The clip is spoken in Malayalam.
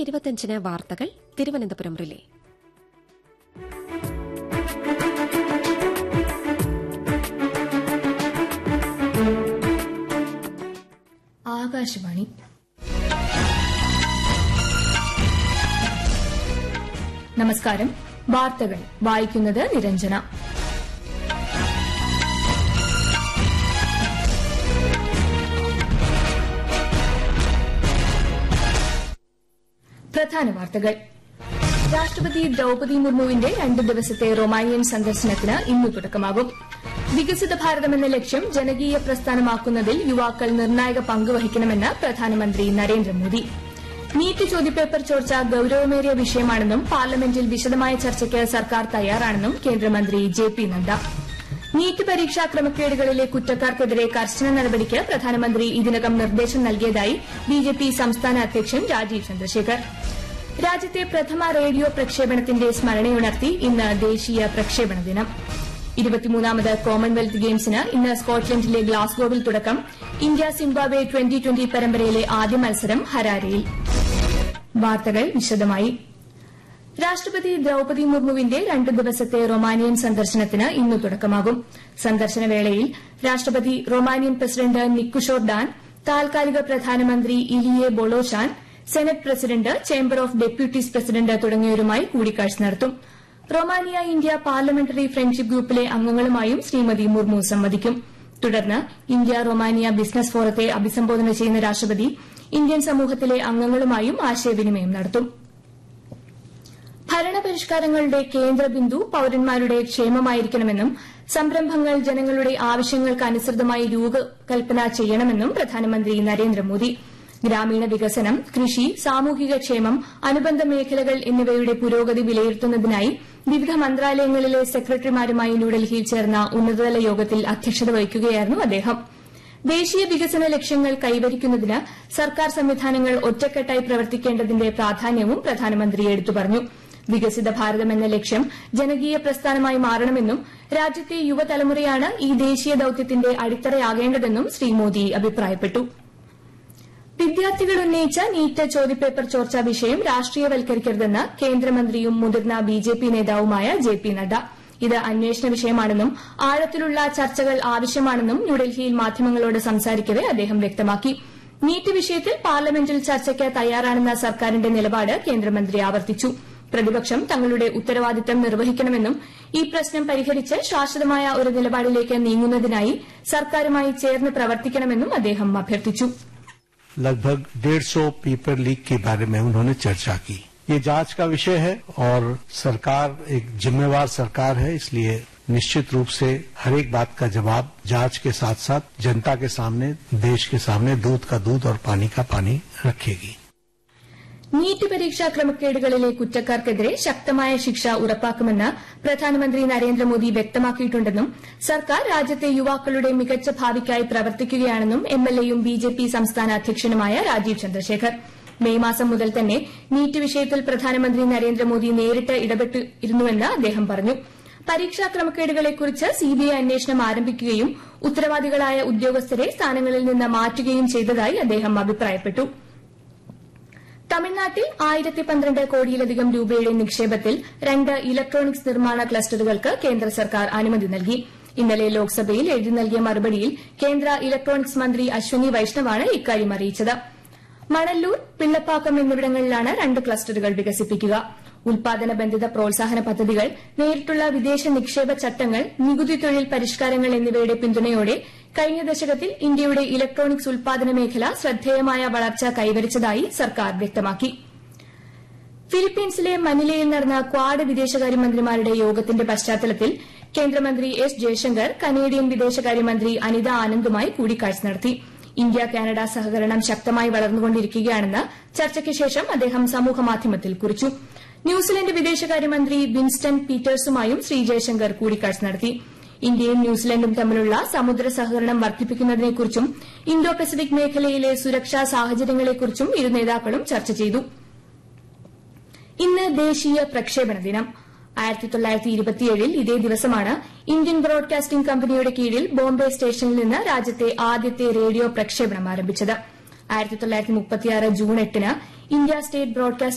ഇരുപത്തിയഞ്ചിന് വാർത്തകൾ തിരുവനന്തപുരം റിലേ ആകാശവാണി നമസ്കാരം വാർത്തകൾ വായിക്കുന്നത് നിരഞ്ജന പ്രധാന വാർത്തകൾ രാഷ്ട്രപതി ദ്രൌപതി മുർമുവിന്റെ രണ്ട് ദിവസത്തെ റൊമാനിയൻ സന്ദർശനത്തിന് ഇന്ന് തുടക്കമാകും വികസിത ഭാരതമെന്ന ലക്ഷ്യം ജനകീയ പ്രസ്ഥാനമാക്കുന്നതിൽ യുവാക്കൾ നിർണായക പങ്ക് വഹിക്കണമെന്ന് പ്രധാനമന്ത്രി നരേന്ദ്രമോദി നീറ്റ് ചോദ്യപേപ്പർ ചോർച്ച ഗൌരവമേറിയ വിഷയമാണെന്നും പാർലമെന്റിൽ വിശദമായ ചർച്ചയ്ക്ക് സർക്കാർ തയ്യാറാണെന്നും കേന്ദ്രമന്ത്രി ജെ പി നദ്ദ നീറ്റ് പരീക്ഷാ ക്രമക്കേടുകളിലെ കുറ്റക്കാർക്കെതിരെ കർശന നടപടിക്ക് പ്രധാനമന്ത്രി ഇതിനകം നിർദ്ദേശം നൽകിയതായി ബിജെപി സംസ്ഥാന അധ്യക്ഷൻ രാജീവ് ചന്ദ്രശേഖർ രാജ്യത്തെ പ്രഥമ റേഡിയോ പ്രക്ഷേപണത്തിന്റെ സ്മരണയുണർത്തി ഇന്ന് ദേശീയ പ്രക്ഷേപണ ദിനം ഇരുപത്തിമൂന്നാമത് കോമൺവെൽത്ത് ഗെയിംസിന് ഇന്ന് സ്കോട്ട്ലൻഡിലെ ഗ്ലാസ്ഗോവിൽ തുടക്കം ഇന്ത്യ സിംബാബ്വെ ട്വന്റി ട്വന്റി പരമ്പരയിലെ ആദ്യ മത്സരം ഹരാരയിൽ വാർത്തകൾ വിശദമായി രാഷ്ട്രപതി ദ്രൌപതി മുർമുവിന്റെ രണ്ട് ദിവസത്തെ റൊമാനിയൻ സന്ദർശനത്തിന് ഇന്ന് തുടക്കമാകും സന്ദർശന വേളയിൽ രാഷ്ട്രപതി റൊമാനിയൻ പ്രസിഡന്റ് നിക്കുഷോർ ഡാൻ താൽക്കാലിക പ്രധാനമന്ത്രി Ilie Bolojan senate president chamber of deputies president തുടങ്ങിയവരുമായി കൂടിക്കാഴ്ച നടത്തും റൊമാനിയ ഇന്ത്യ പാർലമെന്ററി ഫ്രണ്ട്ഷിപ്പ് ഗ്രൂപ്പിലെ അംഗങ്ങളുമായും ശ്രീമതി മുർമു സംവദിക്കും തുടർന്ന് ഇന്ത്യ റൊമാനിയ ബിസിനസ് ഫോറത്തെ അഭിസംബോധന ചെയ്യുന്ന രാഷ്ട്രപതി ഇന്ത്യൻ സമൂഹത്തിലെ അംഗങ്ങളുമായും ആശയവിനിമയം നടത്തും ഭരണപരിഷ്കാരങ്ങളുടെ കേന്ദ്രബിന്ദു പൌരന്മാരുടെ ക്ഷേമമായിരിക്കണമെന്നും സംരംഭങ്ങൾ ജനങ്ങളുടെ ആവശ്യങ്ങൾക്ക് അനുസൃതമായി രൂപകൽപ്പന ചെയ്യണമെന്നും പ്രധാനമന്ത്രി നരേന്ദ്രമോദി ഗ്രാമീണ വികസനം കൃഷി സാമൂഹിക ക്ഷേമം അനുബന്ധ മേഖലകൾ എന്നിവയുടെ പുരോഗതി വിലയിരുത്തുന്നതിനായി വിവിധ മന്ത്രാലയങ്ങളിലെ സെക്രട്ടറിമാരുമായി ന്യൂഡൽഹിയിൽ ചേർന്ന ഉന്നതതല യോഗത്തിൽ അധ്യക്ഷത വഹിക്കുകയായിരുന്നു അദ്ദേഹം ദേശീയ വികസന ലക്ഷ്യങ്ങൾ കൈവരിക്കുന്നതിന് സർക്കാർ സംവിധാനങ്ങൾ ഒറ്റക്കെട്ടായി പ്രവർത്തിക്കേണ്ടതിന്റെ പ്രാധാന്യവും പ്രധാനമന്ത്രി എടുത്തു പറഞ്ഞു വികസിത ഭാരതം എന്ന ലക്ഷ്യം ജനകീയ പ്രസ്ഥാനമായി മാറണമെന്നും രാജ്യത്തെ യുവതലമുറയാണ് ഈ ദേശീയ ദൌത്യത്തിന്റെ അടിത്തറയാകേണ്ടതെന്നും ശ്രീ മോദി അഭിപ്രായപ്പെട്ടു വിദ്യാർത്ഥികൾ ഉന്നയിച്ച നീറ്റ് ചോദ്യപേപ്പർ ചോർച്ചാ വിഷയം രാഷ്ട്രീയവൽക്കരിക്കരുതെന്ന് കേന്ദ്രമന്ത്രിയും മുതിർന്ന ബിജെപി നേതാവുമായ ജെ പി നദ്ദ ഇത് അന്വേഷണ വിഷയമാണെന്നും ആഴത്തിലുള്ള ചർച്ചകൾ ആവശ്യമാണെന്നും ന്യൂഡൽഹിയിൽ മാധ്യമങ്ങളോട് സംസാരിക്കവെ അദ്ദേഹം വ്യക്തമാക്കി നീറ്റ് വിഷയത്തിൽ പാർലമെന്റിൽ ചർച്ചയ്ക്ക് തയ്യാറാണെന്ന സർക്കാരിന്റെ നിലപാട് കേന്ദ്രമന്ത്രി ആവർത്തിച്ചു പ്രതിപക്ഷം തങ്ങളുടെ ഉത്തരവാദിത്തം നിർവഹിക്കണമെന്നും ഈ പ്രശ്നം പരിഹരിച്ച് ശാശ്വതമായ ഒരു നിലപാടിലേക്ക് നീങ്ങുന്നതിനായി സർക്കാരുമായി ചേർന്ന് പ്രവർത്തിക്കണമെന്നും അദ്ദേഹം അഭ്യർത്ഥിച്ചു लगभग डेढ़ सौ पेपर लीक के बारे में उन्होंने चर्चा की ये जांच का विषय है और सरकार एक जिम्मेवार सरकार है इसलिए निश्चित रूप से हर एक बात का जवाब जांच के साथ साथ जनता के सामने देश के सामने दूध का दूध और पानी का पानी रखेगी നീറ്റ് പരീക്ഷാ ക്രമക്കേടുകളിലെ കുറ്റക്കാർക്കെതിരെ ശക്തമായ ശിക്ഷ ഉറപ്പാക്കുമെന്ന് പ്രധാനമന്ത്രി നരേന്ദ്രമോദി വ്യക്തമാക്കിയിട്ടുണ്ടെന്നും സർക്കാർ രാജ്യത്തെ യുവാക്കളുടെ മികച്ച ഭാവിക്കായി പ്രവർത്തിക്കുകയാണെന്നും എംഎൽഎയും ബിജെപി സംസ്ഥാന അധ്യക്ഷനുമായ രാജീവ് ചന്ദ്രശേഖർ മെയ് മാസം മുതൽ തന്നെ നീറ്റ് വിഷയത്തിൽ പ്രധാനമന്ത്രി നരേന്ദ്രമോദി നേരിട്ട് ഇടപെട്ടിരുന്നുവെന്ന് അദ്ദേഹം പറഞ്ഞു പരീക്ഷാ ക്രമക്കേടുകളെക്കുറിച്ച് സിബിഐ അന്വേഷണം ആരംഭിക്കുകയും ഉത്തരവാദികളായ ഉദ്യോഗസ്ഥരെ സ്ഥാനങ്ങളിൽ നിന്ന് മാറ്റുകയും ചെയ്തതായി അദ്ദേഹം അഭിപ്രായപ്പെട്ടു തമിഴ്നാട്ടിൽ ആയിരത്തി പന്ത്രണ്ട് കോടിയിലധികം രൂപയുടെ നിക്ഷേപത്തിൽ രണ്ട് ഇലക്ട്രോണിക്സ് നിർമ്മാണ ക്ലസ്റ്ററുകൾക്ക് കേന്ദ്ര സർക്കാർ അനുമതി നൽകി ഇന്നലെ ലോക്സഭയിൽ എഴുതി നൽകിയ മറുപടിയിൽ കേന്ദ്ര ഇലക്ട്രോണിക്സ് മന്ത്രി അശ്വനി വൈഷ്ണവാണ് ഇക്കാര്യം അറിയിച്ചത് മണല്ലൂർ പിള്ളപ്പാക്കം എന്നിവിടങ്ങളിലാണ് രണ്ട് ക്ലസ്റ്ററുകൾ വികസിപ്പിക്കുക ഉൽപാദന ബന്ധിത പ്രോത്സാഹന പദ്ധതികൾ നേരിട്ടുള്ള വിദേശ നിക്ഷേപ ചട്ടങ്ങൾ നികുതി തൊഴിൽ പരിഷ്കാരങ്ങൾ എന്നിവയുടെ പിന്തുണയോടെ കഴിഞ്ഞ ദശകത്തിൽ ഇന്ത്യയുടെ ഇലക്ട്രോണിക്സ് ഉൽപാദന മേഖല ശ്രദ്ധേയമായ വളർച്ച കൈവരിച്ചതായി സർക്കാർ വ്യക്തമാക്കി ഫിലിപ്പീൻസിലെ മനിലയിൽ നടന്ന ക്വാഡ് വിദേശകാര്യമന്ത്രിമാരുടെ യോഗത്തിന്റെ പശ്ചാത്തലത്തിൽ കേന്ദ്രമന്ത്രി എസ് ജയശങ്കർ കനേഡിയൻ വിദേശകാര്യമന്ത്രി അനിത ആനന്ദുമായി കൂടിക്കാഴ്ച നടത്തി ഇന്ത്യ കാനഡ സഹകരണം ശക്തമായി വളർന്നുകൊണ്ടിരിക്കുകയാണെന്ന് ചർച്ചയ്ക്ക് ശേഷം അദ്ദേഹം സമൂഹമാധ്യമത്തിൽ കുറിച്ചു ന്യൂസിലന്റ് വിദേശകാര്യമന്ത്രി വിൻസ്റ്റൺ പീറ്റേഴ്സുമായും ശ്രീ ജയശങ്കർ കൂടിക്കാഴ്ച നടത്തി ഇന്ത്യയും ന്യൂസിലൻഡും തമ്മിലുള്ള സമുദ്ര സഹകരണം വർദ്ധിപ്പിക്കുന്നതിനെക്കുറിച്ചും ഇന്തോ പസഫിക് മേഖലയിലെ സുരക്ഷാ സാഹചര്യങ്ങളെക്കുറിച്ചും ഇരു നേതാക്കളും ചർച്ച ചെയ്തു ഇന്ന് ദേശീയ പ്രക്ഷേപണ ദിനം ആയിരത്തി തൊള്ളായിരത്തി ഇരുപത്തിയേഴിൽ ഇതേ ദിവസമാണ് ഇന്ത്യൻ ബ്രോഡ്കാസ്റ്റിംഗ് കമ്പനിയുടെ കീഴിൽ ബോംബെ സ്റ്റേഷനിൽ നിന്ന് രാജ്യത്തെ ആദ്യത്തെ റേഡിയോ പ്രക്ഷേപണം ആരംഭിച്ചത് ആയിരത്തി തൊള്ളായിരത്തി മുപ്പത്തിയാറ് ജൂൺ എട്ടിന് ഇന്ത്യ സ്റ്റേറ്റ് ബ്രോഡ്കാസ്റ്റ്